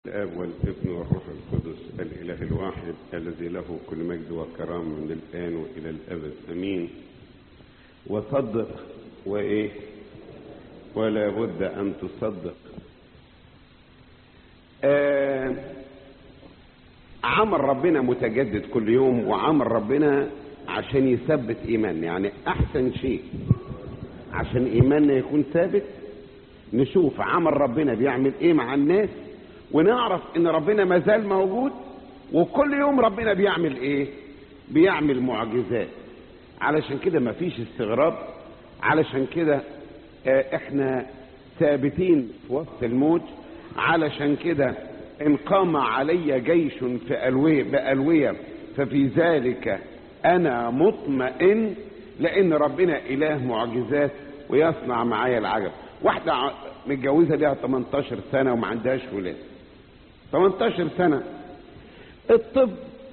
الاب والابن والروح القدس الاله الواحد الذي له كل مجد وكرام من الان والى الابد امين وصدق وايه ولا بد ان تصدق آه عمل ربنا متجدد كل يوم وعمل ربنا عشان يثبت ايماننا يعني احسن شيء عشان ايماننا يكون ثابت نشوف عمل ربنا بيعمل ايه مع الناس ونعرف ان ربنا ما زال موجود وكل يوم ربنا بيعمل ايه بيعمل معجزات علشان كده ما فيش استغراب علشان كده اه احنا ثابتين في وسط الموت علشان كده ان قام علي جيش في ألوية بألوية ففي ذلك انا مطمئن لان ربنا اله معجزات ويصنع معايا العجب واحدة متجوزة ليها 18 سنة وما عندهاش ولاد 18 سنة الطب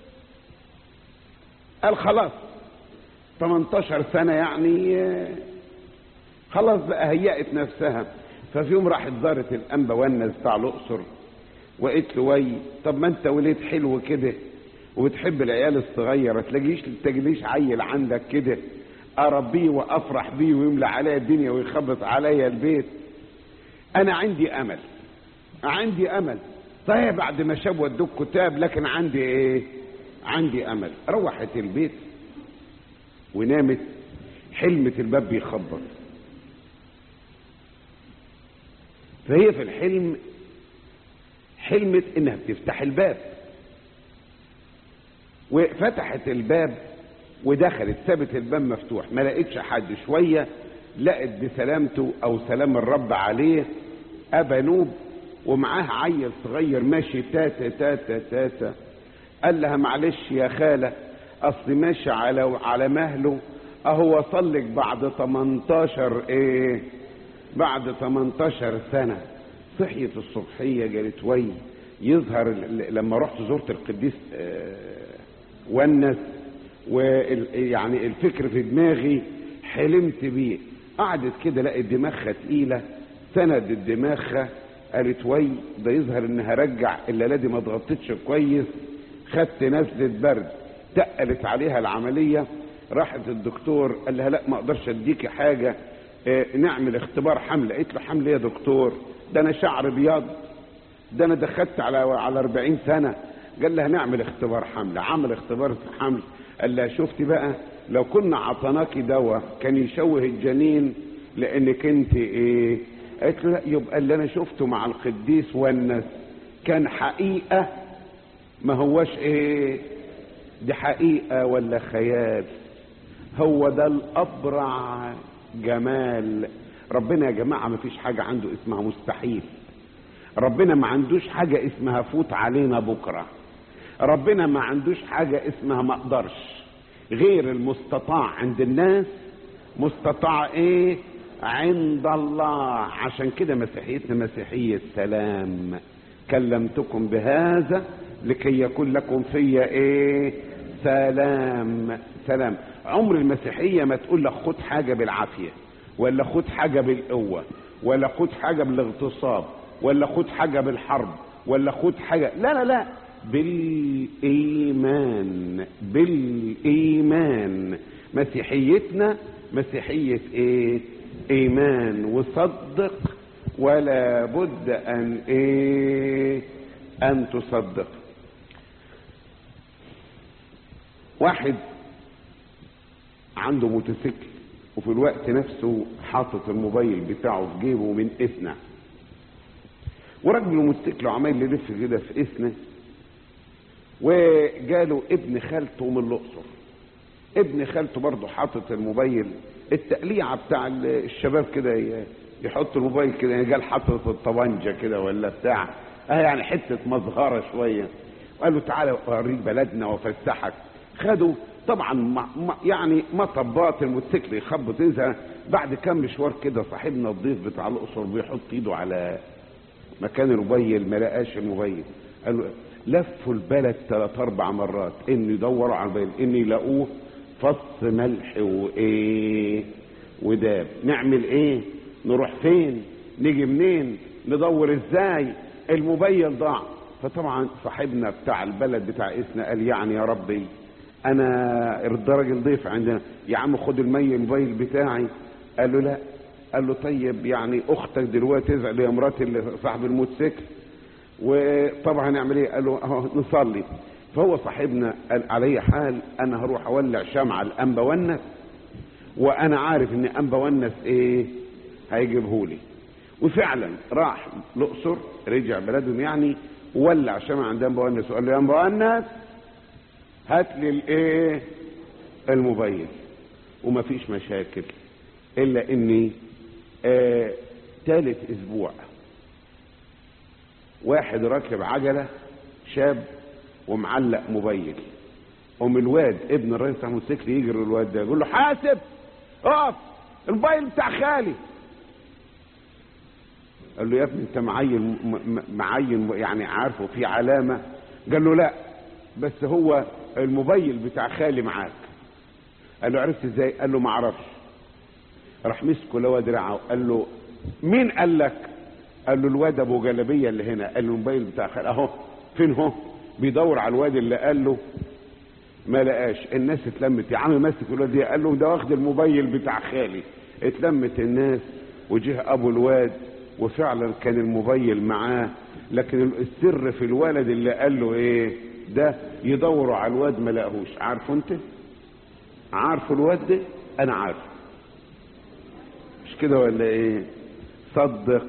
قال خلاص 18 سنة يعني خلاص بقى هيأت نفسها ففي يوم راحت زارت الأنبا والناس بتاع الأقصر وقالت له وي طب ما انت وليد حلو كده وبتحب العيال الصغيرة تلاقيش تجليش عيل عندك كده اربيه وافرح بيه ويملى عليا الدنيا ويخبط عليا البيت انا عندي امل عندي امل صحيح بعد ما شاب ودوك كتاب لكن عندي ايه عندي امل روحت البيت ونامت حلمت الباب بيخبط فهي في الحلم حلمت انها بتفتح الباب وفتحت الباب ودخلت سابت الباب مفتوح ما لقيتش حد شويه لقت بسلامته او سلام الرب عليه ابا نوب ومعاه عيل صغير ماشي تاتا تاتا تاتا قال لها معلش يا خاله اصل ماشي على على مهله اهو وصل لك بعد 18 ايه بعد 18 سنه صحيت الصبحيه قالت وي يظهر لما رحت زرت القديس ونس ويعني الفكر في دماغي حلمت بيه قعدت كده لقت دماغها تقيله سندت دماغها قالت وي ده يظهر انها رجع الليله دي ما اتغطتش كويس خدت نزله برد تقلت عليها العمليه راحت الدكتور قال لها لا ما اقدرش اديكي حاجه اه نعمل اختبار حمل قالت له حمل يا دكتور ده انا شعر بيض ده انا دخلت على على 40 سنه قال لها نعمل اختبار حمل عمل اختبار حمل قال لها شفتي بقى لو كنا عطناكي دواء كان يشوه الجنين لانك انت ايه قالت له لا يبقى اللي انا شفته مع القديس ونس كان حقيقه ما هوش ايه دي حقيقه ولا خيال هو ده الابرع جمال ربنا يا جماعه ما فيش حاجه عنده اسمها مستحيل ربنا ما عندوش حاجه اسمها فوت علينا بكره ربنا ما عندوش حاجه اسمها ما اقدرش غير المستطاع عند الناس مستطاع ايه عند الله عشان كده مسيحيتنا مسيحية سلام كلمتكم بهذا لكي يكون لكم فيا ايه سلام سلام عمر المسيحية ما تقول لك خد حاجة بالعافية ولا خد حاجة بالقوة ولا خد حاجة بالاغتصاب ولا خد حاجة بالحرب ولا خد حاجة لا لا لا بالايمان بالايمان مسيحيتنا مسيحية ايه ايمان وصدق ولا بد ان ايه ان تصدق واحد عنده موتوسيكل وفي الوقت نفسه حاطط الموبايل بتاعه في جيبه من اثنى وراجل الموتوسيكل وعمال يلف كده في اثنى وجاله ابن خالته من الاقصر ابن خالته برضه حاطط الموبايل التقليعه بتاع الشباب كده يحط الموبايل كده قال حاطط الطبنجه كده ولا بتاع اه يعني حته مظهره شويه وقال له تعالى اوريك بلدنا وافسحك خدوا طبعا ما يعني مطبات الموتوسيكل يخبط اذا بعد كام مشوار كده صاحبنا الضيف بتاع الاقصر بيحط ايده على مكان الموبايل ما لقاش الموبايل قال له لفوا البلد ثلاث اربع مرات ان يدوروا على الموبايل ان يلاقوه فص ملح وايه وداب نعمل ايه نروح فين نيجي منين ندور ازاي الموبايل ضاع فطبعا صاحبنا بتاع البلد بتاع اسنا قال يعني يا ربي انا ده راجل ضيف عندنا يا عم خد المي الموبايل بتاعي قال له لا قال له طيب يعني اختك دلوقتي تزعل يا مرات اللي صاحب الموتوسيكل وطبعا نعمل ايه قال له اهو نصلي فهو صاحبنا قال علي حال انا هروح اولع شمعة الانبا ونس وانا عارف ان انبا ونس ايه هيجيبهولي وفعلا راح الاقصر رجع بلدهم يعني ولع شمعة عند انبا ونس وقال له يا انبا ونس هات لي الايه الموبايل وما فيش مشاكل الا اني آه ثالث اسبوع واحد راكب عجلة شاب ومعلق موبايل قوم الواد ابن الرئيس بتاع الموتوسيكل يجري الواد ده يقول له حاسب اقف الموبايل بتاع خالي قال له يا ابني انت معين معين يعني عارفه في علامه قال له لا بس هو الموبايل بتاع خالي معاك قال له عرفت ازاي قال له ما اعرفش راح مسكه لو دراعه قال له مين قال لك قال له الواد ابو جلبيه اللي هنا قال له الموبايل بتاع خالي اهو فين هو بيدور على الواد اللي قال له ما لقاش الناس اتلمت يا عم ماسك الواد ده قال له ده واخد الموبايل بتاع خالي اتلمت الناس وجه ابو الواد وفعلا كان الموبايل معاه لكن السر في الولد اللي قال له ايه ده يدوروا على الواد ما لقاهوش عارفه انت عارفه الواد ده انا عارفه مش كده ولا ايه صدق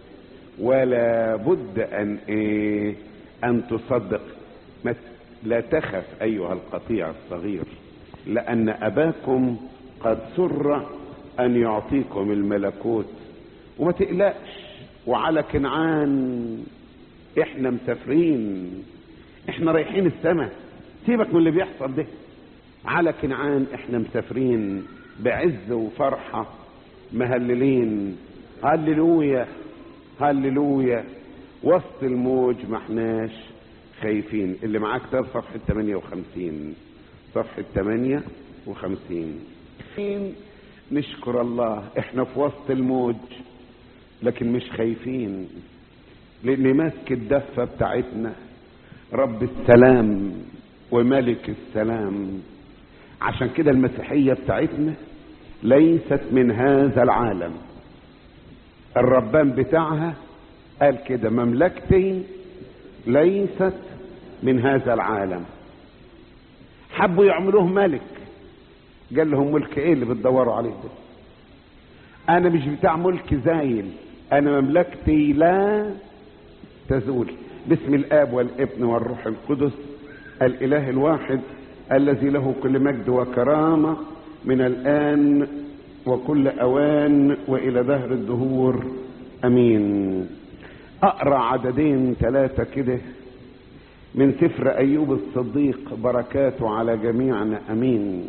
ولا بد ان ايه ان تصدق ما لا تخف ايها القطيع الصغير لان اباكم قد سر ان يعطيكم الملكوت وما تقلقش وعلى كنعان احنا مسافرين احنا رايحين السماء سيبك من اللي بيحصل ده على كنعان احنا مسافرين بعز وفرحة مهللين هللويا هللويا وسط الموج ما احناش خايفين اللي معاه كتاب صفحة 58 صفحة 58 نشكر الله احنا في وسط الموج لكن مش خايفين لان ماسك الدفة بتاعتنا رب السلام وملك السلام عشان كده المسيحية بتاعتنا ليست من هذا العالم الربان بتاعها قال كده مملكتي ليست من هذا العالم حبوا يعملوه ملك قال لهم ملك ايه اللي بتدوروا عليه ده انا مش بتاع ملك زايل انا مملكتي لا تزول باسم الاب والابن والروح القدس الاله الواحد الذي له كل مجد وكرامه من الان وكل اوان والى دهر الدهور امين اقرا عددين ثلاثه كده من سفر ايوب الصديق بركاته على جميعنا امين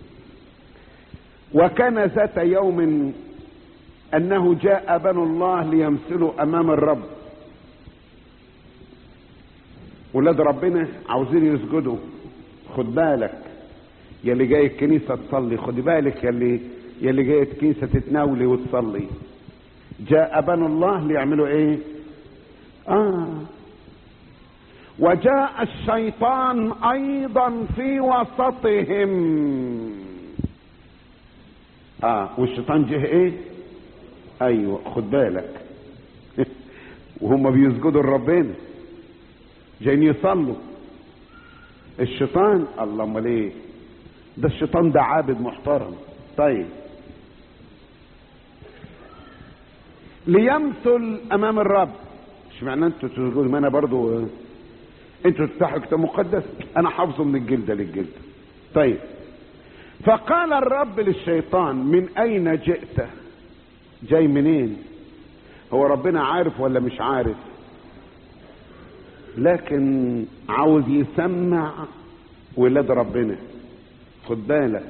وكان ذات يوم انه جاء بنو الله ليمثلوا امام الرب ولاد ربنا عاوزين يسجدوا خد بالك يا اللي جاي الكنيسة تصلي خد بالك يا اللي يا اللي جاي الكنيسة تتناولي وتصلي جاء بنو الله ليعملوا ايه اه وجاء الشيطان ايضا في وسطهم اه والشيطان جه ايه ايوه خد بالك وهم بيسجدوا لربنا جايين يصلوا الشيطان الله امال ايه ده الشيطان ده عابد محترم طيب ليمثل امام الرب مش معنى انتوا تسجدوا ما انا برضو انتوا تفتحوا كتاب مقدس انا حافظه من الجلده للجلده طيب فقال الرب للشيطان من اين جئت جاي منين هو ربنا عارف ولا مش عارف لكن عاوز يسمع ولاد ربنا خد بالك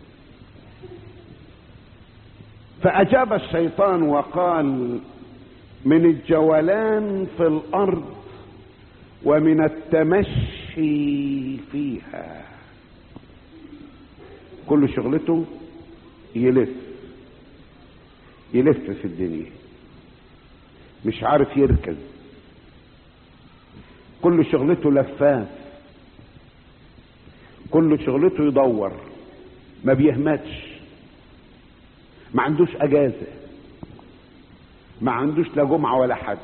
فأجاب الشيطان وقال من الجولان في الأرض ومن التمشي فيها كل شغلته يلف يلف في الدنيا مش عارف يركز كل شغلته لفاف كل شغلته يدور ما بيهمتش ما عندوش اجازه ما عندوش لا جمعه ولا حد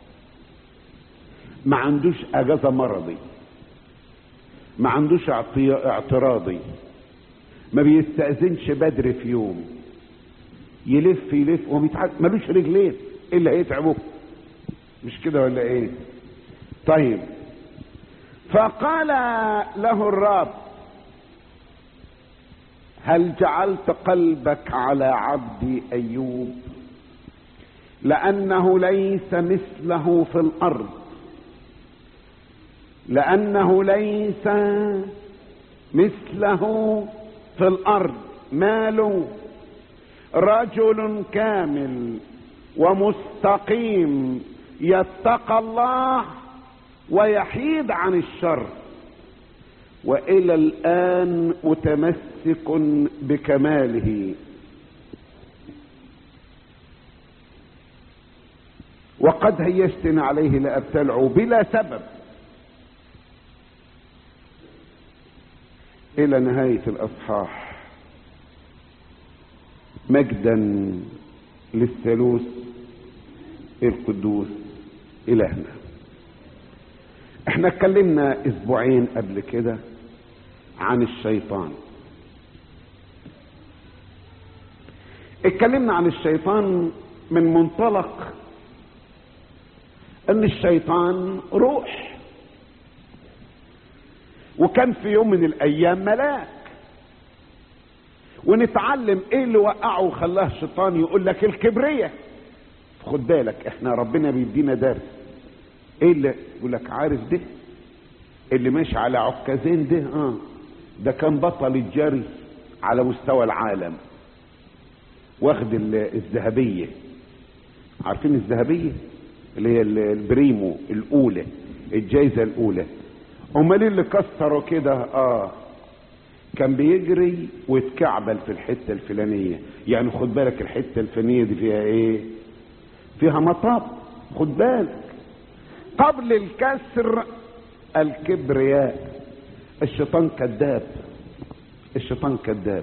ما عندوش اجازه مرضي ما عندوش اعتراضي ما بيستأذنش بدري في يوم يلف يلف وميتعب ملوش رجلين ايه اللي هيتعبه مش كده ولا ايه طيب فقال له الرب هل جعلت قلبك على عبدي ايوب لانه ليس مثله في الارض لانه ليس مثله في الارض ماله رجل كامل ومستقيم يتقى الله ويحيد عن الشر والى الان متمسك بكماله وقد هيجتني عليه لابتلعه بلا سبب الى نهايه الاصحاح مجدا للثالوث القدوس الهنا احنا اتكلمنا اسبوعين قبل كده عن الشيطان اتكلمنا عن الشيطان من منطلق ان الشيطان روح وكان في يوم من الايام ملاك ونتعلم ايه اللي وقعه وخلاه الشيطان يقول لك الكبرية خد بالك احنا ربنا بيدينا درس ايه اللي يقول لك عارف ده اللي ماشي على عكازين ده اه ده كان بطل الجري على مستوى العالم واخد الذهبية عارفين الذهبية اللي هي البريمو الاولى الجايزة الاولى امال اللي كسروا كده اه كان بيجري ويتكعبل في الحته الفلانيه يعني خد بالك الحته الفلانيه دي فيها ايه فيها مطب خد بالك قبل الكسر الكبرياء الشيطان كذاب الشيطان كذاب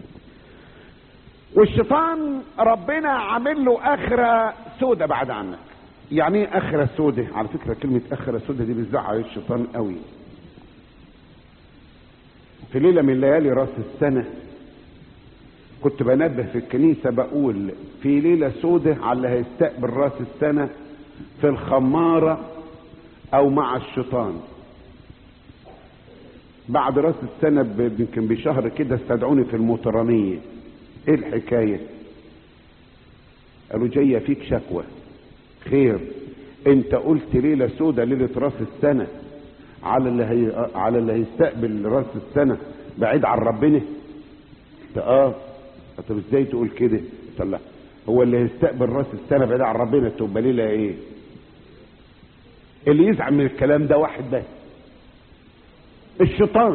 والشيطان ربنا عامل له اخره سودة بعد عنك يعني ايه اخره سودة على فكره كلمه اخره سودة دي بتزعل الشيطان قوي في ليلة من ليالي راس السنة كنت بنبه في الكنيسة بقول في ليلة سودة على اللي هيستقبل راس السنة في الخمارة أو مع الشيطان بعد راس السنة يمكن بشهر كده استدعوني في المطرانية ايه الحكاية قالوا جاية فيك شكوى خير انت قلت ليلة سودة ليلة راس السنة على اللي هي على اللي هيستقبل راس السنه بعيد عن ربنا اه طب ازاي تقول كده طلع هو اللي هيستقبل راس السنه بعيد عن ربنا تبقى ليله ايه اللي يزعل من الكلام ده واحد بس الشيطان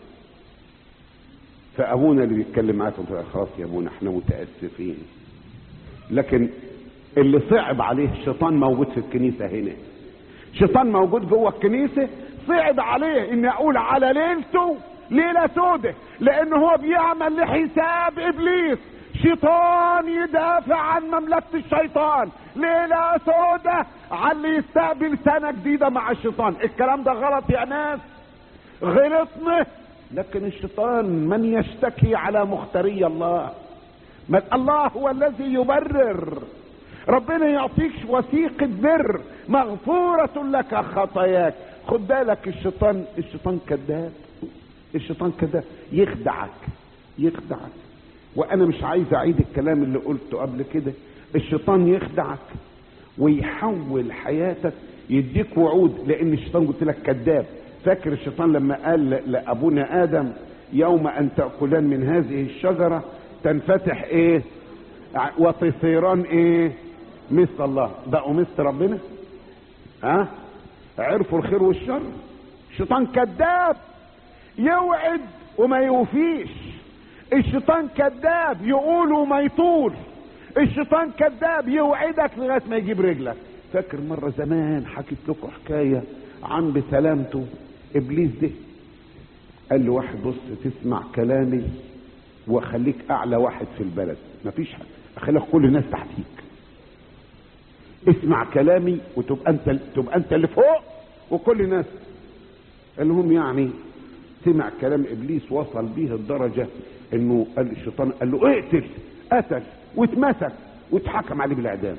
فابونا اللي بيتكلم معاكم خلاص يا ابونا احنا متاسفين لكن اللي صعب عليه الشيطان موجود في الكنيسه هنا شيطان موجود جوه الكنيسه صعب عليه ان اقول على ليلته ليله سودة لان هو بيعمل لحساب ابليس شيطان يدافع عن مملكة الشيطان ليلة سودة على اللي يستقبل سنة جديدة مع الشيطان الكلام ده غلط يا ناس غلطنا لكن الشيطان من يشتكي على مختاري الله من الله هو الذي يبرر ربنا يعطيك وثيقة بر مغفورة لك خطاياك خد بالك الشيطان الشيطان كذاب الشيطان كذاب يخدعك يخدعك وانا مش عايز اعيد الكلام اللي قلته قبل كده الشيطان يخدعك ويحول حياتك يديك وعود لان الشيطان قلت لك كذاب فاكر الشيطان لما قال لابونا ادم يوم ان تاكلان من هذه الشجره تنفتح ايه وتصيران ايه مثل الله بقوا مثل ربنا ها عرفوا الخير والشر الشيطان كذاب يوعد وما يوفيش الشيطان كذاب يقول وما يطول الشيطان كذاب يوعدك لغايه ما يجيب رجلك فاكر مره زمان حكيت لكم حكايه عن بسلامته ابليس ده قال له واحد بص تسمع كلامي واخليك اعلى واحد في البلد مفيش حاجه اخليك كل الناس تحتيك اسمع كلامي وتبقى انت تبقى انت اللي فوق وكل الناس المهم يعني سمع كلام ابليس وصل بيه الدرجه انه قال الشيطان قال له اقتل قتل واتمسك واتحكم عليه بالاعدام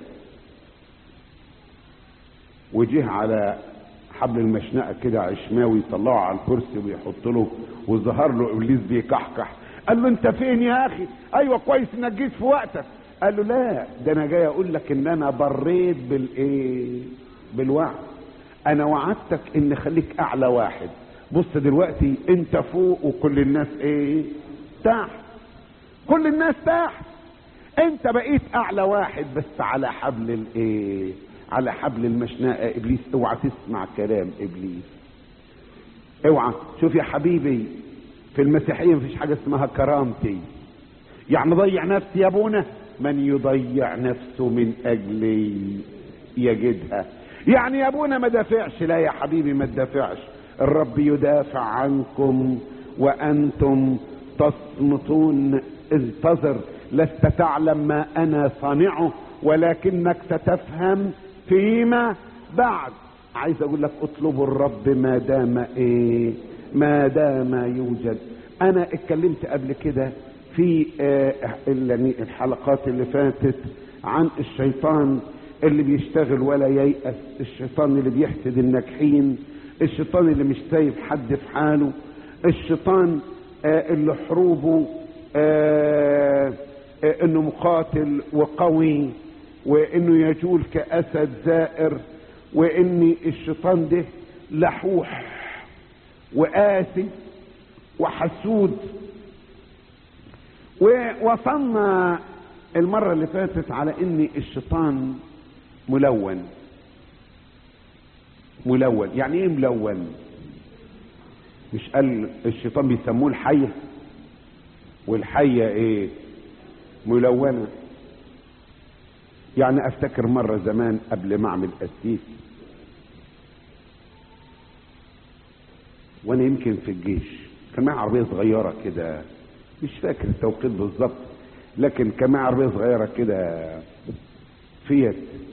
وجه على حبل المشنقه كده عشماوي يطلعه على الكرسي ويحط له وظهر له ابليس بيكحكح قال له انت فين يا اخي ايوه كويس انك جيت في وقتك قال له لا ده انا جاي اقول لك ان انا بريت بالايه بالوعد انا وعدتك ان خليك اعلى واحد بص دلوقتي انت فوق وكل الناس ايه تحت كل الناس تحت انت بقيت اعلى واحد بس على حبل الايه على حبل المشنقه ابليس اوعى تسمع كلام ابليس اوعى شوف يا حبيبي في المسيحيه مفيش حاجه اسمها كرامتي يعني ضيع نفسي يا ابونا من يضيع نفسه من اجلي يجدها يعني يا ابونا ما دافعش لا يا حبيبي ما تدافعش الرب يدافع عنكم وانتم تصمتون انتظر لست تعلم ما انا صانعه ولكنك ستفهم فيما بعد عايز اقول لك اطلبوا الرب ما دام ايه ما دام يوجد انا اتكلمت قبل كده في آه الحلقات اللي فاتت عن الشيطان اللي بيشتغل ولا ييأس الشيطان اللي بيحسد الناجحين الشيطان اللي مش سايب حد في حاله الشيطان آه اللي حروبه آه آه انه مقاتل وقوي وانه يجول كاسد زائر وان الشيطان ده لحوح وقاسي وحسود ووصلنا المرة اللي فاتت على ان الشيطان ملون ملون يعني ايه ملون مش قال الشيطان بيسموه الحية والحية ايه ملونة يعني افتكر مرة زمان قبل ما اعمل قسيس وانا يمكن في الجيش كان معايا عربية صغيرة كده مش فاكر التوقيت بالظبط لكن كان معايا عربية صغيرة كده فيت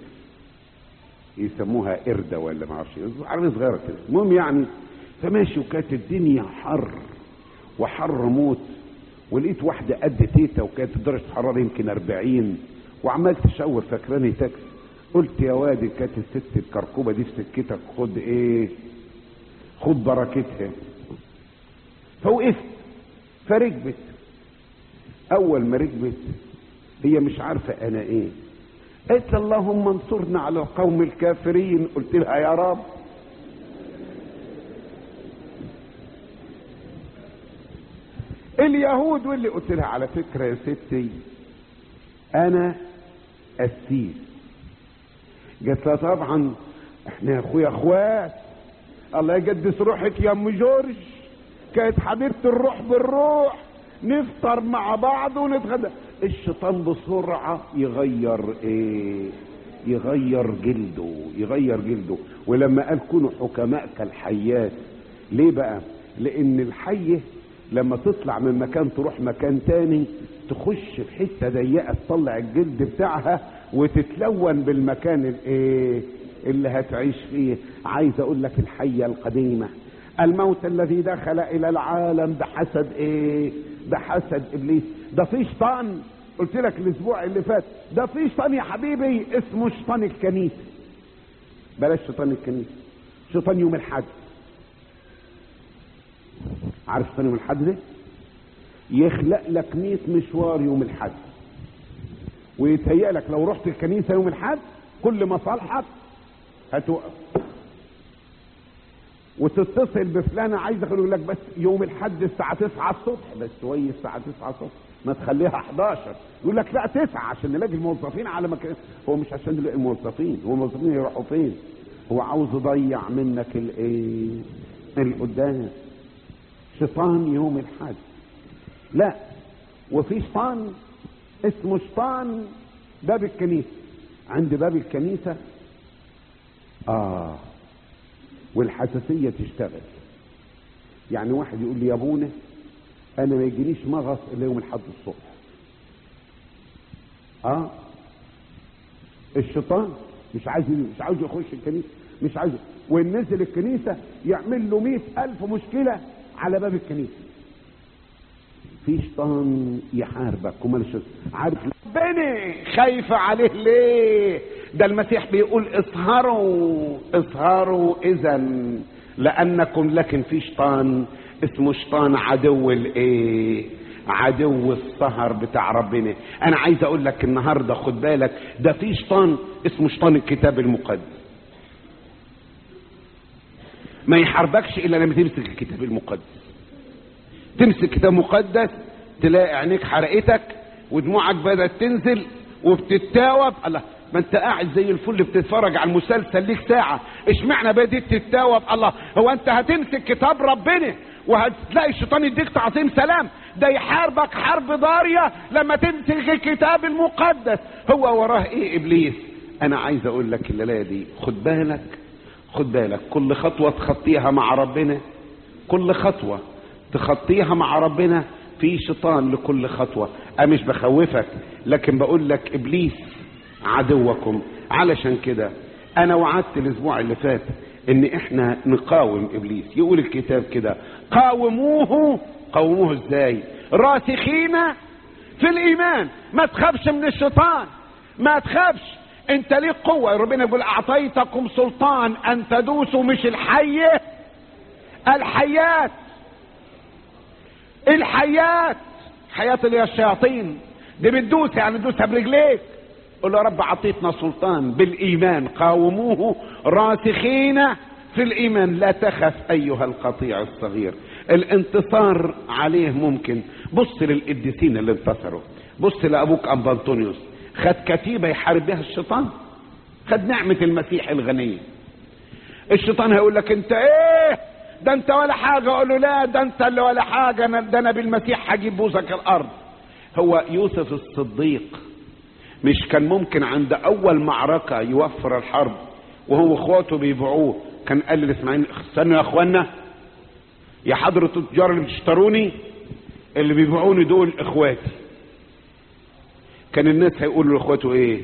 يسموها قردة ولا ما اعرفش عربية صغيرة كده المهم يعني فماشي وكانت الدنيا حر وحر موت ولقيت واحدة قد تيتا وكانت درجة الحرارة يمكن 40 وعمال تشاور فاكراني تاكسي قلت يا وادي كانت الست الكركوبة دي في سكتك خد ايه خد بركتها فوقفت فركبت اول ما ركبت هي مش عارفة انا ايه قالت اللهم انصرنا على القوم الكافرين قلت لها يا رب اليهود واللي قلت لها على فكرة يا ستي انا قسيس قالت لها طبعا احنا يا اخويا اخوات الله يقدس روحك يا ام جورج كانت حبيبه الروح بالروح نفطر مع بعض ونتغدى الشيطان بسرعه يغير ايه يغير جلده يغير جلده ولما قال كونوا حكماء كالحيات ليه بقى لان الحيه لما تطلع من مكان تروح مكان تاني تخش في حته ضيقه تطلع الجلد بتاعها وتتلون بالمكان الايه اللي هتعيش فيه عايز اقول لك الحيه القديمه الموت الذي دخل الى العالم بحسد ايه بحسد ابليس ده في شيطان قلت لك الاسبوع اللي فات ده في شيطان يا حبيبي اسمه شيطان الكنيسه بلاش شيطان الكنيسه شيطان يوم الحد عارف شيطان يوم الحد ده يخلق لك 100 مشوار يوم الحد ويتهيأ لك لو رحت الكنيسه يوم الحد كل مصالحك هتوقف وتتصل بفلانة عايز يقول لك بس يوم الحد الساعة 9 الصبح بس شوية الساعة 9 الصبح ما تخليها 11 يقول لك لا 9 عشان نلاقي الموظفين على مكان هو مش عشان نلاقي الموظفين هو الموظفين يروحوا فين هو عاوز يضيع منك الايه القدام شيطان يوم الحد لا وفي شيطان اسمه شيطان باب الكنيسة عند باب الكنيسة اه والحساسيه تشتغل يعني واحد يقول لي يا ابونا انا ما يجينيش مغص الا يوم الاحد الصبح اه الشيطان مش عايز مش عاوز يخش الكنيسه مش عايز ونزل الكنيسه يعمل له مئة ألف مشكلة على باب الكنيسة في شيطان يحاربك وما الشيطان عارف ربنا خايف عليه ليه ده المسيح بيقول اسهروا اسهروا اذا لانكم لكن في شيطان اسمه شيطان عدو الايه عدو السهر بتاع ربنا انا عايز اقول لك النهارده خد بالك ده في شيطان اسمه شيطان الكتاب المقدس ما يحاربكش الا لما تمسك الكتاب المقدس تمسك كتاب مقدس تلاقي عينيك حرقتك ودموعك بدات تنزل وبتتاوب الله ما انت قاعد زي الفل بتتفرج على المسلسل ليك ساعة اشمعنى بديت تتاوب الله هو انت هتمسك كتاب ربنا وهتلاقي الشيطان يديك تعظيم سلام ده يحاربك حرب ضارية لما تمسك الكتاب المقدس هو وراه ايه ابليس انا عايز اقول لك الليلة دي خد بالك خد بالك كل خطوة تخطيها مع ربنا كل خطوة تخطيها مع ربنا في شيطان لكل خطوة انا مش بخوفك لكن بقول لك ابليس عدوكم علشان كده انا وعدت الاسبوع اللي فات ان احنا نقاوم ابليس يقول الكتاب كده قاوموه قاوموه ازاي راسخين في الايمان ما تخافش من الشيطان ما تخافش انت ليك قوه ربنا يقول اعطيتكم سلطان ان تدوسوا مش الحيه الحيات الحيات حياة اللي هي الشياطين دي بتدوس يعني تدوسها برجليك قول له يا رب اعطيتنا سلطان بالايمان قاوموه راسخين في الايمان لا تخف ايها القطيع الصغير الانتصار عليه ممكن بص للقديسين اللي انتصروا بص لابوك ابا انطونيوس خد كتيبه يحارب بها الشيطان خد نعمه المسيح الغنيه الشيطان هيقول لك انت ايه ده انت ولا حاجه اقول له لا ده انت اللي ولا حاجه أنا ده انا بالمسيح هجيب بوزك الارض هو يوسف الصديق مش كان ممكن عند اول معركه يوفر الحرب وهو واخواته بيبيعوه كان قال للاسماعيلي استنوا يا اخوانا يا حضرة التجار اللي بتشتروني اللي بيبيعوني دول اخواتي كان الناس هيقولوا لاخواته ايه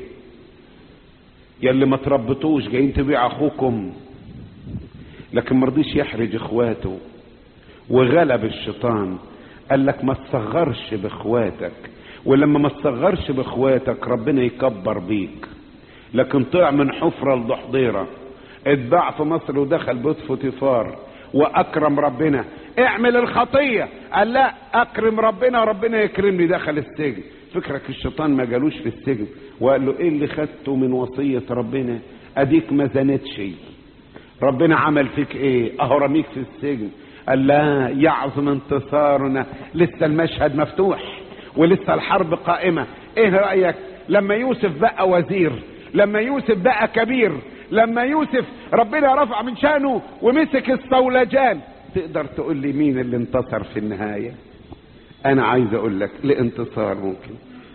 يا اللي ما تربطوش جايين تبيع اخوكم لكن ما رضيش يحرج اخواته وغلب الشيطان قال لك ما تصغرش باخواتك ولما ما تصغرش باخواتك ربنا يكبر بيك لكن طلع من حفرة لضحضيرة اتباع في مصر ودخل بيت فوتيفار واكرم ربنا اعمل الخطية قال لا اكرم ربنا وربنا يكرمني دخل السجن فكرك الشيطان ما جالوش في السجن وقال له ايه اللي خدته من وصية ربنا اديك ما زنتش ربنا عمل فيك ايه اهو رميك في السجن قال لا يعظم انتصارنا لسه المشهد مفتوح ولسه الحرب قائمة ايه رأيك لما يوسف بقى وزير لما يوسف بقى كبير لما يوسف ربنا رفع من شانه ومسك الصولجان تقدر تقول لي مين اللي انتصر في النهاية انا عايز اقول لك لانتصار ممكن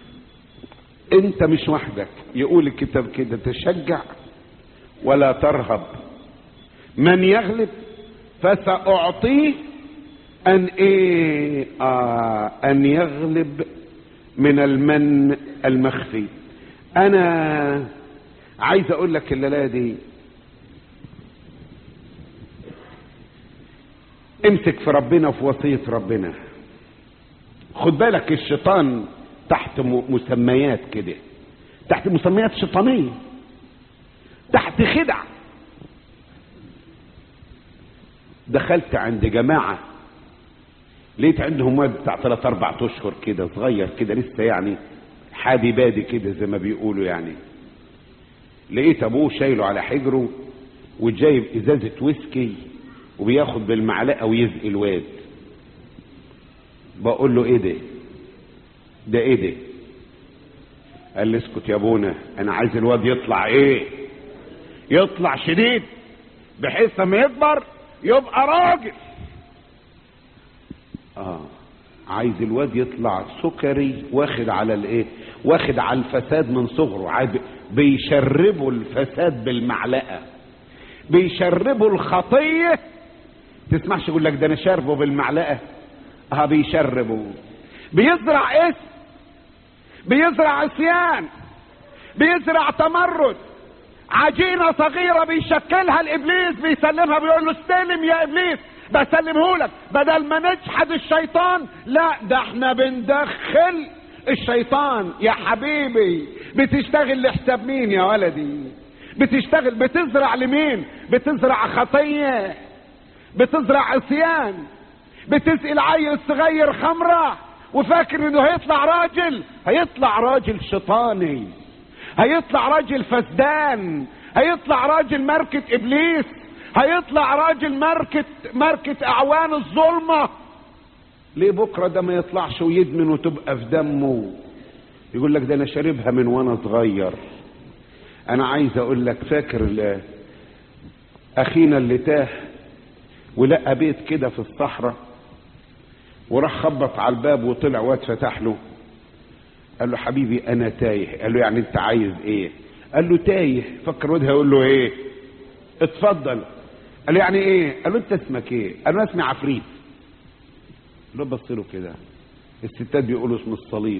انت مش وحدك يقول الكتاب كده تشجع ولا ترهب من يغلب فسأعطيه أن إيه آه أن يغلب من المن المخفي أنا عايز أقول لك الليلة دي امسك في ربنا وفي وصية ربنا خد بالك الشيطان تحت مسميات كده تحت مسميات شيطانية تحت خدع دخلت عند جماعة لقيت عندهم واد بتاع ثلاث اربع اشهر كده صغير كده لسه يعني حادي بادي كده زي ما بيقولوا يعني لقيت ابوه شايله على حجره وجايب ازازة ويسكي وبياخد بالمعلقة ويزقي الواد بقول له ايه ده ده ايه ده قال لي اسكت يا ابونا انا عايز الواد يطلع ايه يطلع شديد بحيث لما يكبر يبقى راجل اه عايز الواد يطلع سكري واخد على الايه واخد على الفساد من صغره عايز بيشربوا الفساد بالمعلقه بيشربوا الخطيه تسمعش يقول لك ده انا شاربه بالمعلقه اه بيشربوا بيزرع اسم بيزرع عصيان بيزرع تمرد عجينة صغيرة بيشكلها الإبليس بيسلمها بيقول له استلم يا إبليس بسلمه لك بدل ما نجحد الشيطان لا ده احنا بندخل الشيطان يا حبيبي بتشتغل لحساب مين يا ولدي بتشتغل بتزرع لمين بتزرع خطية بتزرع عصيان بتسقي العيل الصغير خمرة وفاكر انه هيطلع راجل هيطلع راجل شيطاني هيطلع راجل فسدان هيطلع راجل ماركة ابليس هيطلع راجل ماركة ماركة اعوان الظلمة ليه بكرة ده ما يطلعش ويدمن وتبقى في دمه يقول لك ده انا شاربها من وانا صغير انا عايز اقول لك فاكر اخينا اللي تاه ولقى بيت كده في الصحراء وراح خبط على الباب وطلع واد فتح له قال له حبيبي انا تايه قال له يعني انت عايز ايه قال له تايه فكر واد هيقول له ايه اتفضل قال له يعني ايه قال له انت اسمك ايه قال له اسمي عفريت قال له بص له كده الستات بيقولوا اسم الصليب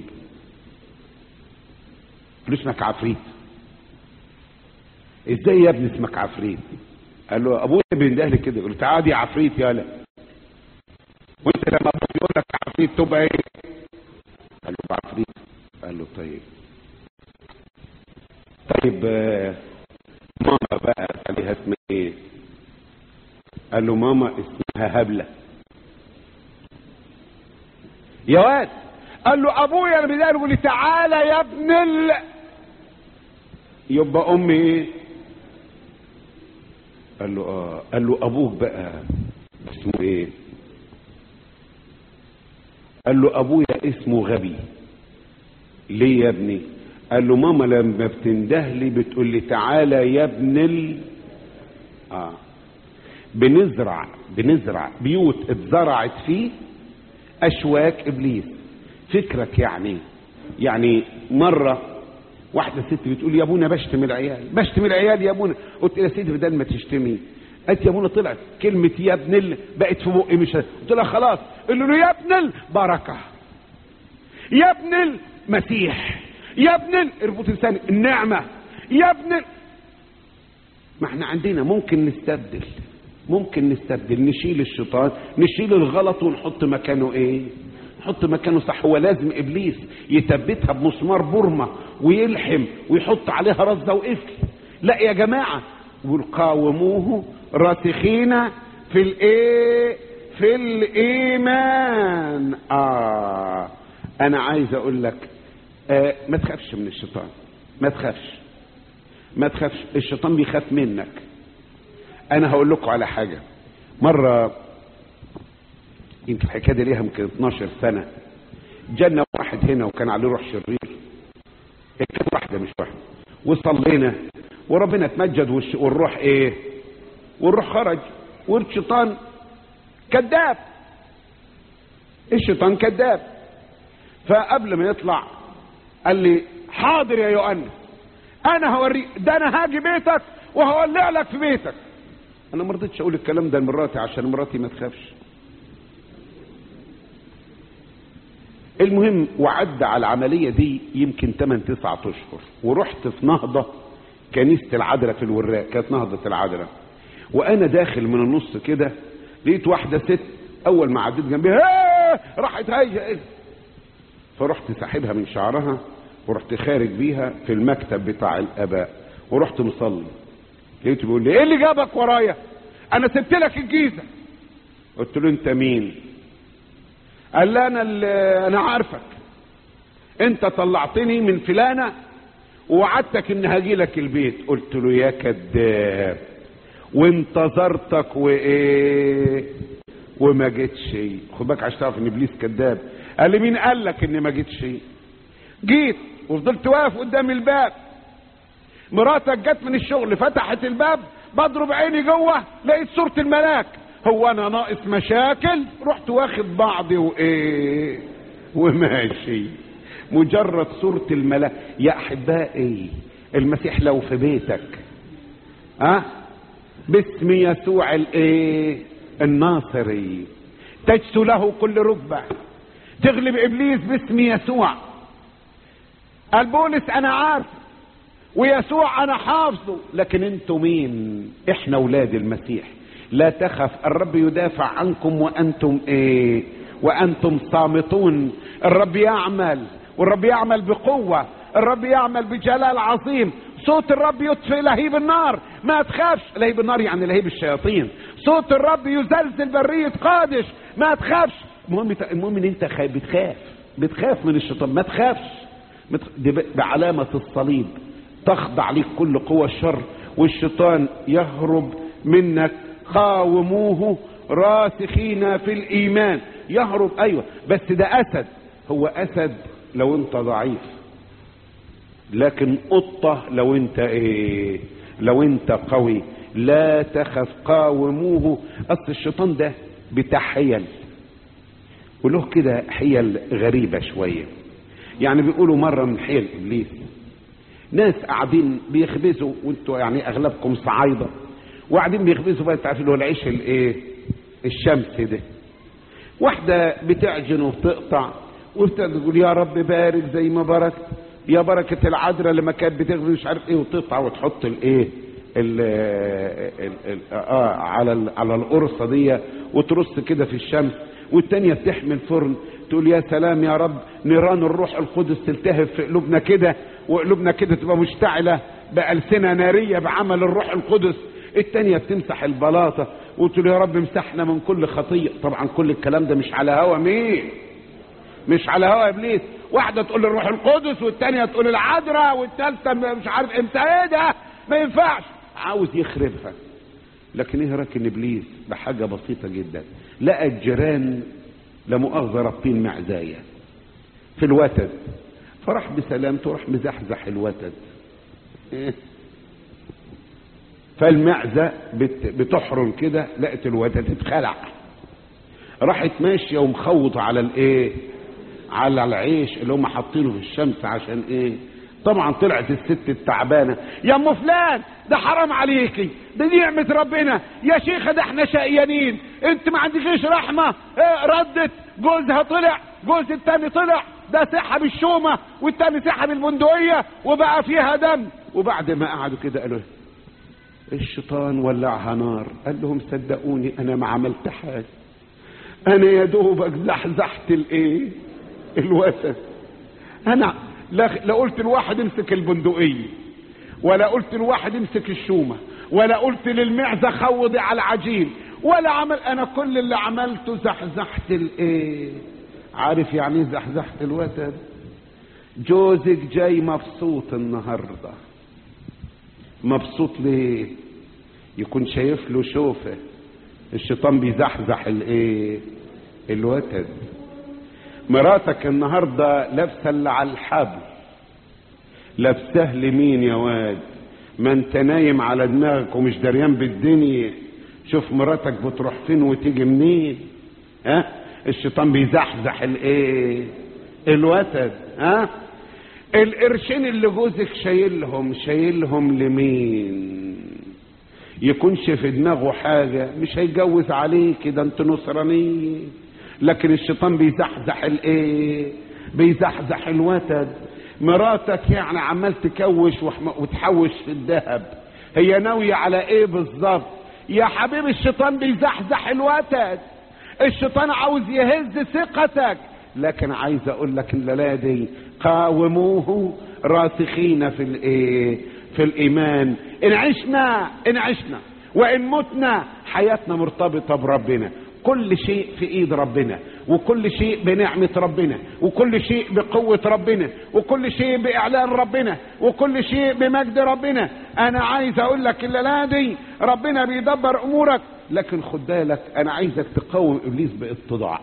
قال له اسمك عفريت ازاي يا ابني اسمك عفريت قال له ابويا بينده لي كده يقول له تعالى يا عفريت يالا وانت لما ابوك يقول لك عفريت تبقى ايه قال له عفريت قال له طيب طيب ماما بقى عليها اسمها ايه قال له ماما اسمها هبله يا واد قال له ابويا انا بدايه يقول لي تعالى يا ابن ال يبقى امي ايه قال له اه قال له ابوك بقى اسمه ايه قال له ابويا اسمه غبي ليه يا ابني قال له ماما لما بتنده لي بتقول لي تعالى يا ابن ال اه بنزرع بنزرع بيوت اتزرعت فيه اشواك ابليس فكرك يعني يعني مره واحده ست بتقول يا ابونا بشتم العيال بشتم العيال يا ابونا قلت يا سيدي بدل ما تشتمي قالت يا ابونا طلعت كلمه يا ابن ال بقت في بقي مش قلت لها خلاص قل له يا ابن البركه يا ابن المسيح يا ابن ال... اربط لساني النعمه يا ابن ال... ما احنا عندنا ممكن نستبدل ممكن نستبدل نشيل الشيطان نشيل الغلط ونحط مكانه ايه نحط مكانه صح هو لازم ابليس يثبتها بمسمار برمة ويلحم ويحط عليها رزة وقفل لا يا جماعة وقاوموه راسخين في الايه في الايمان اه انا عايز اقول لك آه ما تخافش من الشيطان ما تخافش ما تخافش الشيطان بيخاف منك انا هقول لكم على حاجة مرة يمكن الحكايه دي ليها يمكن 12 سنه جانا واحد هنا وكان عليه روح شرير كانت واحده مش واحده وصلينا وربنا اتمجد والروح ايه والروح خرج والشيطان كذاب الشيطان كذاب فقبل ما يطلع قال لي حاضر يا يوحنا انا هوريك ده انا هاجي بيتك وهولع لك في بيتك انا ما رضيتش اقول الكلام ده لمراتي عشان مراتي ما تخافش المهم وعدى على العملية دي يمكن 8 9 اشهر ورحت في نهضة كنيسة العذراء في الوراق كانت نهضة العذراء وانا داخل من النص كده لقيت واحدة ست اول ما عديت جنبي راحت هايجة فرحت ساحبها من شعرها ورحت خارج بيها في المكتب بتاع الاباء ورحت مصلي لقيته بيقول لي ايه اللي جابك ورايا انا سبت لك الجيزه قلت له انت مين قال لي انا اللي انا عارفك انت طلعتني من فلانه ووعدتك ان هاجي لك البيت قلت له يا كذاب وانتظرتك وايه وما جيتش خد بالك عشان تعرف ان ابليس كذاب قال لي مين قال لك اني ما جيتش جيت وفضلت واقف قدام الباب مراتك جت من الشغل فتحت الباب بضرب عيني جوه لقيت صورة الملاك هو انا ناقص مشاكل رحت واخد بعضي وايه وماشي مجرد صورة الملاك يا احبائي المسيح لو في بيتك ها أه؟ باسم يسوع الايه الناصري تجثو له كل ركبة تغلب ابليس باسم يسوع البولس انا عارف ويسوع انا حافظه لكن انتوا مين احنا اولاد المسيح لا تخف الرب يدافع عنكم وانتم ايه وانتم صامتون الرب يعمل والرب يعمل بقوة الرب يعمل بجلال عظيم صوت الرب يطفئ لهيب النار ما تخافش لهيب النار يعني لهيب الشياطين صوت الرب يزلزل برية قادش ما تخافش المهم المهم ان انت خايف بتخاف بتخاف من الشيطان ما تخافش دي بعلامة الصليب تخضع لك كل قوى الشر والشيطان يهرب منك قاوموه راسخين في الايمان يهرب ايوه بس ده اسد هو اسد لو انت ضعيف لكن قطة لو انت ايه لو انت قوي لا تخف قاوموه اصل الشيطان ده بتاع حيل وله كده حيل غريبة شوية يعني بيقولوا مرة من حيل ابليس ناس قاعدين بيخبزوا وانتوا يعني اغلبكم صعايدة وقاعدين بيخبزوا بقى انت عارف اللي هو العيش الايه الشمس ده واحدة بتعجن وبتقطع وتقول يا رب بارك زي ما باركت يا بركة العذراء لما كانت بتغلي مش عارف ايه وتقطع وتحط الايه ال ال ال اه على ال على القرصه دي وترص كده في الشمس والتانية بتحمل فرن تقول يا سلام يا رب نيران الروح القدس تلتهب في قلوبنا كده وقلوبنا كده تبقى مشتعلة بألسنة نارية بعمل الروح القدس التانية بتمسح البلاطة وتقول يا رب امسحنا من كل خطية طبعا كل الكلام ده مش على هوا مين مش على هوا ابليس واحدة تقول الروح القدس والتانية تقول العذراء والتالتة مش عارف امتى ايه ده ما ينفعش عاوز يخربها لكن ايه راكن ابليس بحاجة بسيطة جدا لقى الجيران لمؤاخذة رابطين معزاية في الوتد فراح بسلامته راح مزحزح الوتد إيه؟ فالمعزة بت بتحرم كده لقت الوتد اتخلع راحت ماشية ومخوطة على الايه على العيش اللي هم حاطينه في الشمس عشان ايه طبعا طلعت الست التعبانه يا ام فلان ده حرام عليكي ده دي نعمه ربنا يا شيخه ده احنا شقيانين انت ما عندكيش رحمه ايه ردت جوزها طلع جوز التاني طلع ده سحب الشومه والتاني سحب البندقيه وبقى فيها دم وبعد ما قعدوا كده قالوا الشيطان ولعها نار قال لهم صدقوني انا ما عملت حاجه انا يا دوبك زحزحت الايه الوسد انا لا, لا قلت الواحد امسك البندقية ولا قلت الواحد امسك الشومة ولا قلت للمعزة خوضي على العجين ولا عمل انا كل اللي عملته زحزحت الايه عارف يعني ايه زحزحت الوتر جوزك جاي مبسوط النهاردة مبسوط ليه يكون شايف له شوفه الشيطان بيزحزح الايه الوتد مراتك النهاردة لابسة اللي على الحبل لابسه لمين يا واد ما انت نايم على دماغك ومش دريان بالدنيا شوف مراتك بتروح فين وتيجي منين ها الشيطان بيزحزح الايه الوتد ها القرشين اللي جوزك شايلهم شايلهم لمين يكونش في دماغه حاجة مش هيجوز عليك ده انت نصرانيه لكن الشيطان بيزحزح الايه بيزحزح الوتد مراتك يعني عمال تكوش وتحوش في الذهب هي ناوية على ايه بالظبط يا حبيبي الشيطان بيزحزح الوتد الشيطان عاوز يهز ثقتك لكن عايز اقول لك الليله دي قاوموه راسخين في الايه في الايمان ان عشنا ان عشنا وان متنا حياتنا مرتبطه بربنا كل شيء في ايد ربنا وكل شيء بنعمة ربنا وكل شيء بقوة ربنا وكل شيء باعلان ربنا وكل شيء بمجد ربنا انا عايز اقول لك الليلة دي ربنا بيدبر امورك لكن خد بالك انا عايزك تقاوم ابليس باتضاع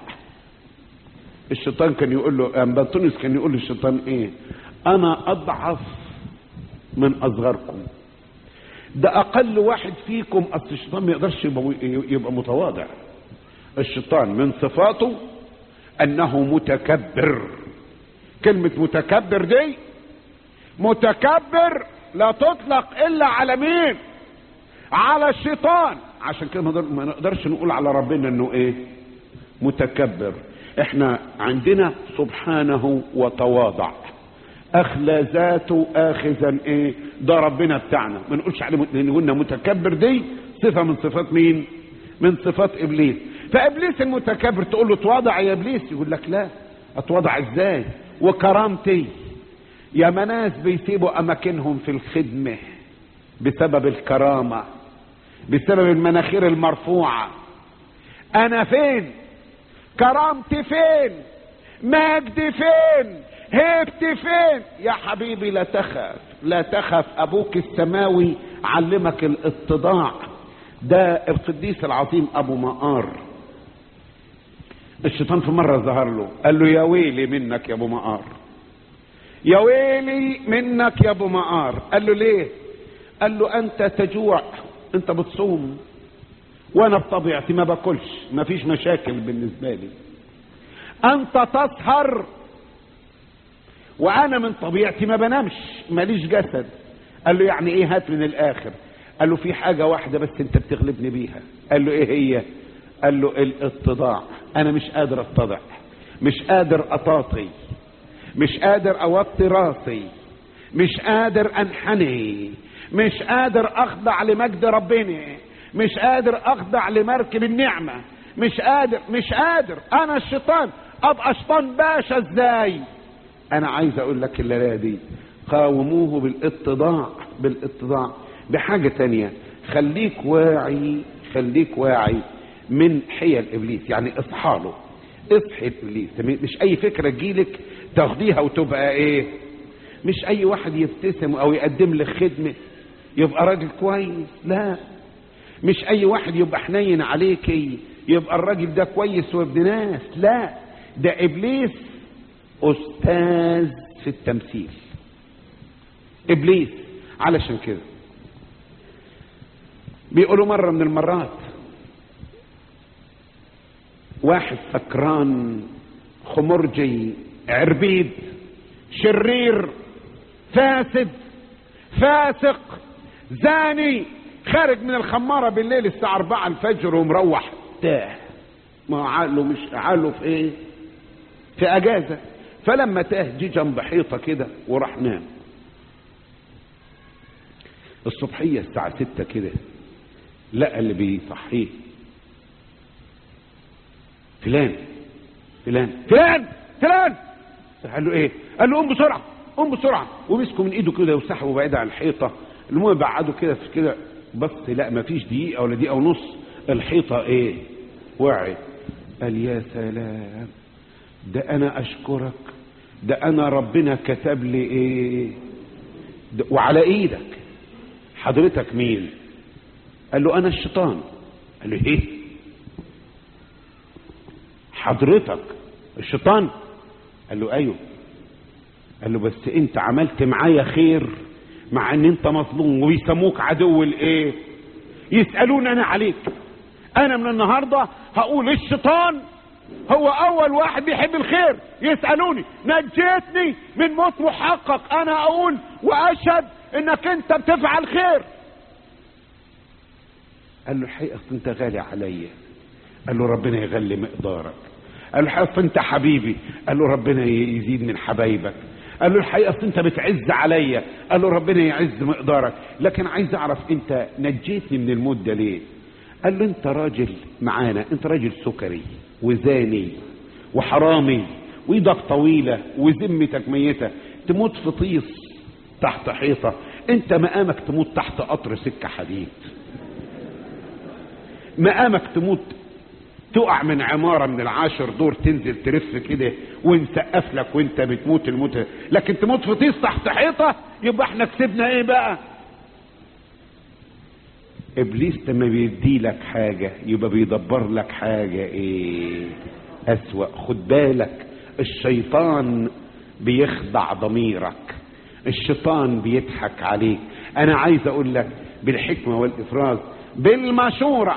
الشيطان كان يقول له بطونس كان يقول للشيطان ايه انا اضعف من اصغركم ده اقل واحد فيكم اصل الشيطان ما يقدرش يبقى, يبقى متواضع الشيطان من صفاته انه متكبر كلمة متكبر دي متكبر لا تطلق الا على مين على الشيطان عشان كده ما نقدرش نقول على ربنا انه ايه متكبر احنا عندنا سبحانه وتواضع اخلى ذاته اخذا ايه ده ربنا بتاعنا ما نقولش عليه لان قلنا متكبر دي صفه من صفات مين من صفات ابليس فابليس المتكبر تقول له اتواضع يا ابليس يقول لك لا اتواضع ازاي وكرامتي يا ناس بيسيبوا اماكنهم في الخدمه بسبب الكرامه بسبب المناخير المرفوعه انا فين كرامتي فين مجدي فين هيبتي فين يا حبيبي لا تخف لا تخف ابوك السماوي علمك الاتضاع ده القديس العظيم ابو مقار الشيطان في مره ظهر له قال له يا ويلي منك يا ابو مقار يا ويلي منك يا ابو مقار قال له ليه قال له انت تجوع انت بتصوم وانا بطبيعتي ما باكلش ما فيش مشاكل بالنسبه لي انت تسهر وانا من طبيعتي ما بنامش ماليش جسد قال له يعني ايه هات من الاخر قال له في حاجة واحدة بس انت بتغلبني بيها قال له ايه هي قال له الاتضاع انا مش قادر اتضع مش قادر اطاطي مش قادر اوطي راسي مش قادر انحني مش قادر اخضع لمجد ربنا مش قادر اخضع لمركب النعمة مش قادر مش قادر انا الشيطان ابقى شيطان باشا ازاي انا عايز اقول لك الليله دي قاوموه بالاتضاع بالاتضاع بحاجه تانية خليك واعي خليك واعي من حيل ابليس يعني اصحى له اصحي ابليس مش اي فكره تجيلك تاخديها وتبقى ايه مش اي واحد يبتسم او يقدم لك خدمه يبقى راجل كويس لا مش اي واحد يبقى حنين عليكي يبقى الراجل ده كويس وابن ناس لا ده ابليس استاذ في التمثيل ابليس علشان كده بيقولوا مره من المرات واحد سكران خمرجي عربيد شرير فاسد فاسق زاني خارج من الخماره بالليل الساعه 4 الفجر ومروح تاه ما عقله مش عقله في ايه في اجازه فلما تاه جه جنب حيطه كده وراح نام الصبحيه الساعه ستة كده لقى اللي بيصحيه فلان فلان فلان فلان قال له ايه قال له قوم بسرعه قوم بسرعه ومسكوا من ايده كده وسحبوا بعيد عن الحيطه المهم بعدوا كده في كده بس لا ما فيش دقيقه ولا دقيقه ونص الحيطه ايه وعي قال يا سلام ده انا اشكرك ده انا ربنا كتب لي ايه ده وعلى ايدك حضرتك مين قال له انا الشيطان قال له ايه حضرتك الشيطان قال له ايوه قال له بس انت عملت معايا خير مع ان انت مظلوم وبيسموك عدو الايه يسالون انا عليك انا من النهارده هقول الشيطان هو اول واحد بيحب الخير يسالوني نجيتني من موت محقق انا اقول واشهد انك انت بتفعل خير قال له الحقيقه اصل انت غالي عليا قال له ربنا يغلي مقدارك قال له الحقيقه اصل انت حبيبي قال له ربنا يزيد من حبايبك قال له الحقيقه اصل انت بتعز عليا قال له ربنا يعز مقدارك لكن عايز اعرف انت نجيتني من الموت ده ليه قال له انت راجل معانا انت راجل سكري وزاني وحرامي وايدك طويله وذمتك ميته تموت في طيس تحت حيطه انت مقامك تموت تحت قطر سكه حديد مقامك تموت تقع من عمارة من العاشر دور تنزل ترف كده ونسقف لك وانت بتموت الموت لكن تموت في طيس تحت حيطة يبقى احنا كسبنا ايه بقى ابليس لما بيدي لك حاجة يبقى بيدبر لك حاجة ايه اسوأ خد بالك الشيطان بيخدع ضميرك الشيطان بيضحك عليك انا عايز اقول لك بالحكمة والافراز بالمشورة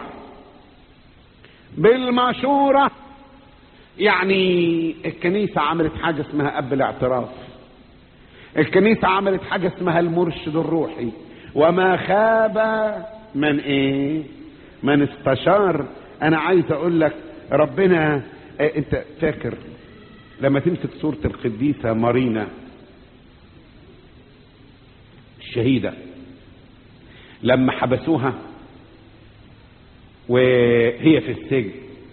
بالمشورة يعني الكنيسة عملت حاجة اسمها أب الاعتراف الكنيسة عملت حاجة اسمها المرشد الروحي وما خاب من ايه من استشار انا عايز اقول لك ربنا اه انت فاكر لما تمسك صورة القديسة مارينا الشهيدة لما حبسوها وهي في السجن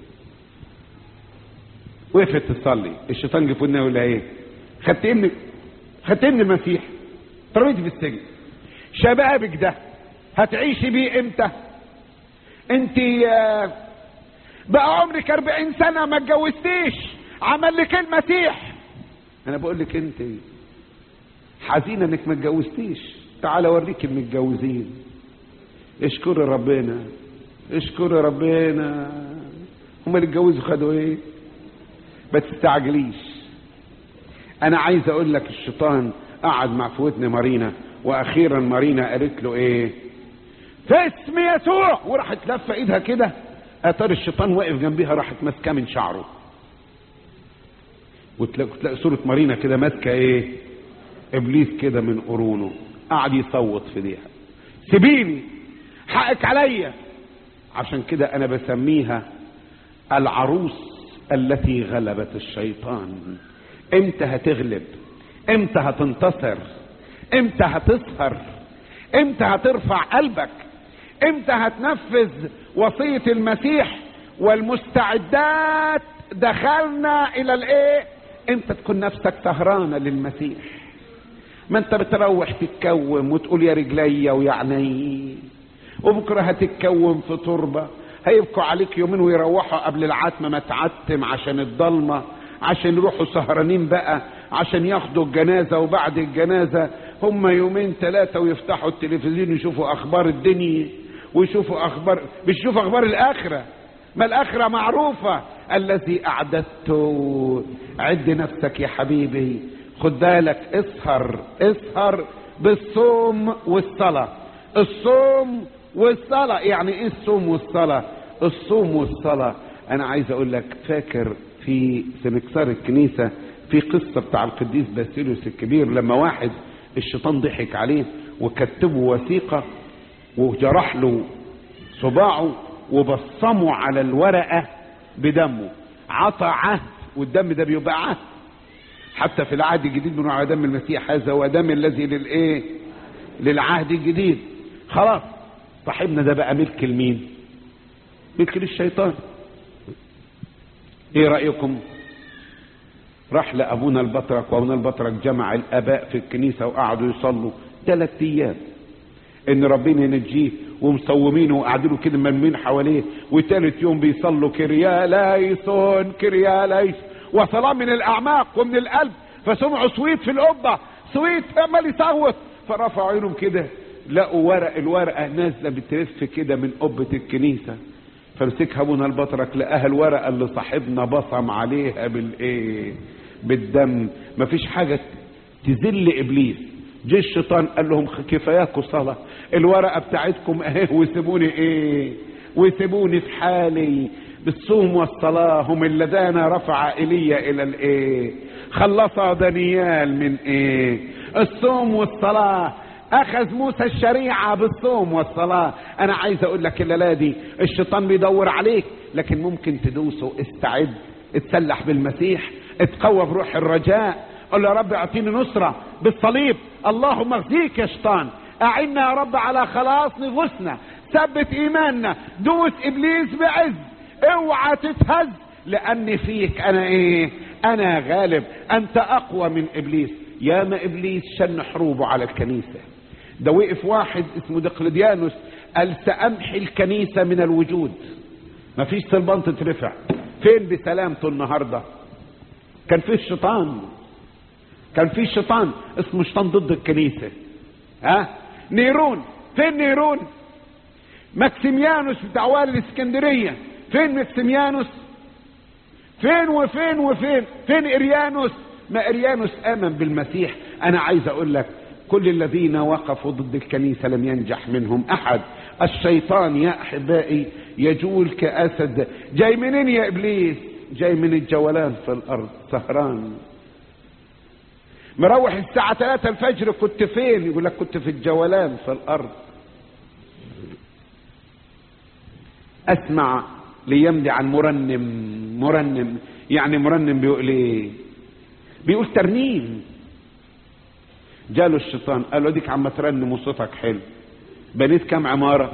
وقفت تصلي الشيطان جه في ودنها يقول لها ايه خدت ابنك خدت ابن المسيح ترميتي في السجن شبابك ده هتعيشي بيه امتى انت بقى عمرك 40 سنه ما اتجوزتيش عمل لك المسيح انا بقول لك انت حزينه انك ما اتجوزتيش تعال اوريك المتجوزين اشكري ربنا اشكري ربنا هما اللي اتجوزوا خدوا ايه ما تستعجليش انا عايز اقول لك الشيطان قعد مع فوتني مارينا واخيرا مارينا قالت له ايه في اسم يسوع وراحت لفه ايدها كده اتار الشيطان واقف جنبيها راحت ماسكاه من شعره وتلاقي تلاقي صوره مارينا كده ماسكه ايه ابليس كده من قرونه قعد يصوت في ديها سيبيني حقك عليا عشان كده انا بسميها العروس التي غلبت الشيطان امتى هتغلب امتى هتنتصر امتى هتسهر امتى هترفع قلبك امتى هتنفذ وصية المسيح والمستعدات دخلنا الى الايه امتى تكون نفسك سهرانة للمسيح ما انت بتروح تتكوم وتقول يا رجليا ويا عيني وبكره هتتكوم في تربه هيبكوا عليك يومين ويروحوا قبل العتمه ما تعتم عشان الضلمه عشان يروحوا سهرانين بقى عشان ياخدوا الجنازه وبعد الجنازه هم يومين ثلاثه ويفتحوا التلفزيون يشوفوا اخبار الدنيا ويشوفوا اخبار مش يشوفوا اخبار الاخره ما الاخره معروفه الذي اعددته عد نفسك يا حبيبي خد بالك اسهر اسهر بالصوم والصلاه الصوم والصلاة يعني ايه الصوم والصلاة الصوم والصلاة انا عايز اقول لك فاكر في سنكسار الكنيسة في قصة بتاع القديس باسيليوس الكبير لما واحد الشيطان ضحك عليه وكتبه وثيقة وجرح له صباعه وبصمه على الورقة بدمه عطى عهد والدم ده بيبقى عهد حتى في العهد الجديد بنقول على دم المسيح هذا هو دم الذي للايه للعهد الجديد خلاص صاحبنا ده بقى ملك لمين ملك للشيطان ايه رأيكم راح لأبونا البطرك وأبونا البطرك جمع الآباء في الكنيسة وقعدوا يصلوا ثلاث أيام إن ربنا ينجيه ومصومينه وقاعدين كده مرمين حواليه وثالث يوم بيصلوا كريا ليسون كريا ليس وصلاة من الأعماق ومن القلب فسمعوا صويت في القبة صويت عمال يصوت فرفعوا عينهم كده لقوا ورق الورقة نازلة بتلف كده من قبة الكنيسة فمسكها ابونا البطرك لقاها الورقة اللي صاحبنا بصم عليها بالايه بالدم مفيش حاجة تذل ابليس جه الشيطان قال لهم كفاياكم صلاة الورقة بتاعتكم اهي وسيبوني ايه وسيبوني في حالي بالصوم والصلاة هم اللذان رفع ايليا الى الايه خلص دانيال من ايه الصوم والصلاة اخذ موسى الشريعة بالصوم والصلاة انا عايز اقول لك الليلة دي الشيطان بيدور عليك لكن ممكن تدوسه استعد اتسلح بالمسيح اتقوى بروح الرجاء قل يا رب اعطيني نصرة بالصليب اللهم اغزيك يا شيطان اعنا يا رب على خلاص نفوسنا ثبت ايماننا دوس ابليس بعز اوعى تتهز لان فيك انا ايه انا غالب انت اقوى من ابليس يا ما ابليس شن حروبه على الكنيسه ده وقف واحد اسمه دقلديانوس قال سامحي الكنيسه من الوجود مفيش صلبان تترفع فين بسلامته النهارده كان في الشيطان كان في شيطان اسمه شيطان ضد الكنيسه ها نيرون فين نيرون ماكسيميانوس بتاع والي الاسكندريه فين ماكسيميانوس فين وفين وفين فين اريانوس ما اريانوس امن بالمسيح انا عايز اقول لك كل الذين وقفوا ضد الكنيسة لم ينجح منهم أحد الشيطان يا أحبائي يجول كأسد جاي منين يا إبليس جاي من الجولان في الأرض سهران مروح الساعة 3 الفجر كنت فين يقول لك كنت في الجولان في الأرض اسمع ليمضي عن مرنم مرنم يعني مرنم بيقول ايه بيقول ترنيم جاله الشيطان قال له اديك عم ترنم وصوتك حلو بنيت كام عماره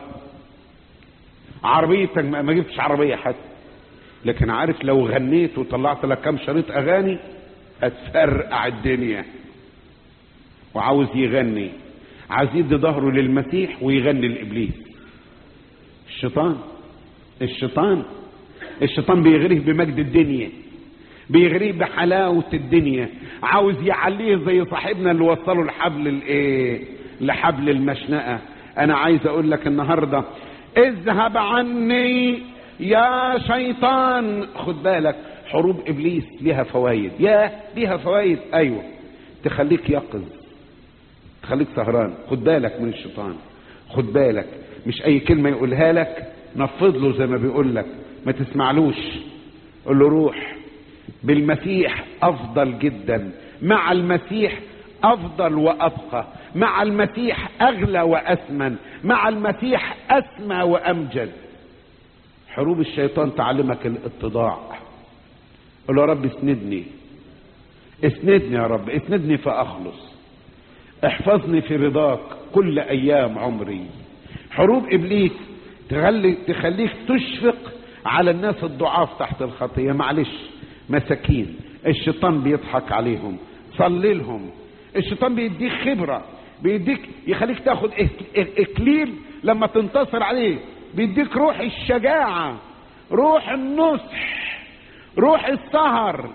عربيتك ما جبتش عربيه حتى لكن عارف لو غنيت وطلعت لك كام شريط اغاني هتفرقع الدنيا وعاوز يغني عايز يدي ظهره للمسيح ويغني لابليس الشيطان الشيطان الشيطان بيغريه بمجد الدنيا بيغريه بحلاوة الدنيا عاوز يعليه زي صاحبنا اللي وصله لحبل الايه لحبل المشنقة انا عايز اقول لك النهاردة اذهب عني يا شيطان خد بالك حروب ابليس ليها فوائد يا ليها فوائد ايوه تخليك يقظ تخليك سهران خد بالك من الشيطان خد بالك مش اي كلمة يقولها لك نفض له زي ما بيقول لك ما تسمعلوش قول له روح بالمسيح افضل جدا مع المسيح افضل وابقى مع المسيح اغلى واثمن مع المسيح اسمى وامجد حروب الشيطان تعلمك الاتضاع قل يا رب اسندني اسندني يا رب اسندني فاخلص احفظني في رضاك كل ايام عمري حروب ابليس تخلي تخليك تشفق على الناس الضعاف تحت الخطيه معلش مساكين الشيطان بيضحك عليهم صلي لهم الشيطان بيديك خبره بيديك يخليك تاخد اكليل لما تنتصر عليه بيديك روح الشجاعه روح النصح روح السهر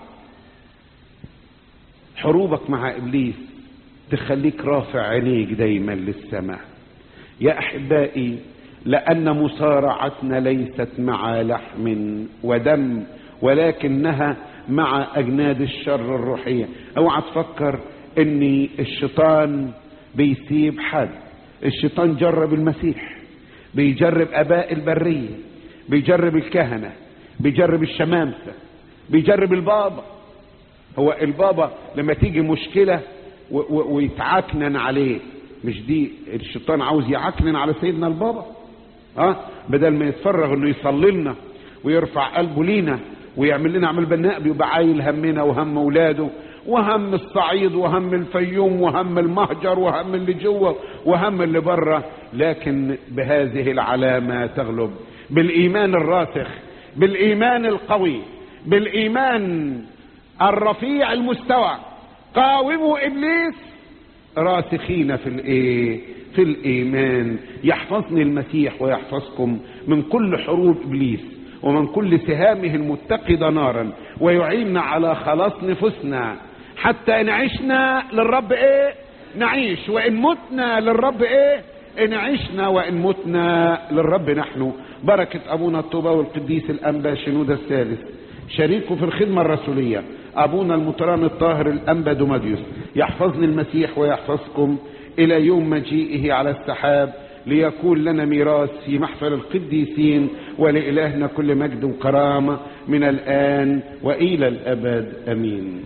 حروبك مع ابليس تخليك رافع عينيك دايما للسماء يا احبائي لان مصارعتنا ليست مع لحم ودم ولكنها مع اجناد الشر الروحيه اوعى تفكر ان الشيطان بيسيب حد الشيطان جرب المسيح بيجرب اباء البريه بيجرب الكهنه بيجرب الشمامسه بيجرب البابا هو البابا لما تيجي مشكله ويتعكنن عليه مش دي الشيطان عاوز يعكنن على سيدنا البابا اه بدل ما يتفرغ انه يصلي لنا ويرفع قلبه لينا ويعمل لنا عمل بناء بيبقى عايل همنا وهم اولاده وهم الصعيد وهم الفيوم وهم المهجر وهم اللي جوه وهم اللي بره لكن بهذه العلامه تغلب بالايمان الراسخ بالايمان القوي بالايمان الرفيع المستوى قاوموا ابليس راسخين في الايه في الايمان يحفظني المسيح ويحفظكم من كل حروب ابليس ومن كل سهامه المتقدة نارا ويعيننا على خلاص نفوسنا حتى ان عشنا للرب ايه نعيش وان متنا للرب ايه ان عشنا وان متنا للرب نحن بركة ابونا الطوبة والقديس الانبا شنودة الثالث شريكه في الخدمة الرسولية ابونا المطران الطاهر الانبا دوماديوس يحفظني المسيح ويحفظكم الى يوم مجيئه على السحاب ليكون لنا ميراث في محفل القديسين ولإلهنا كل مجد وكرامة من الآن وإلى الأبد أمين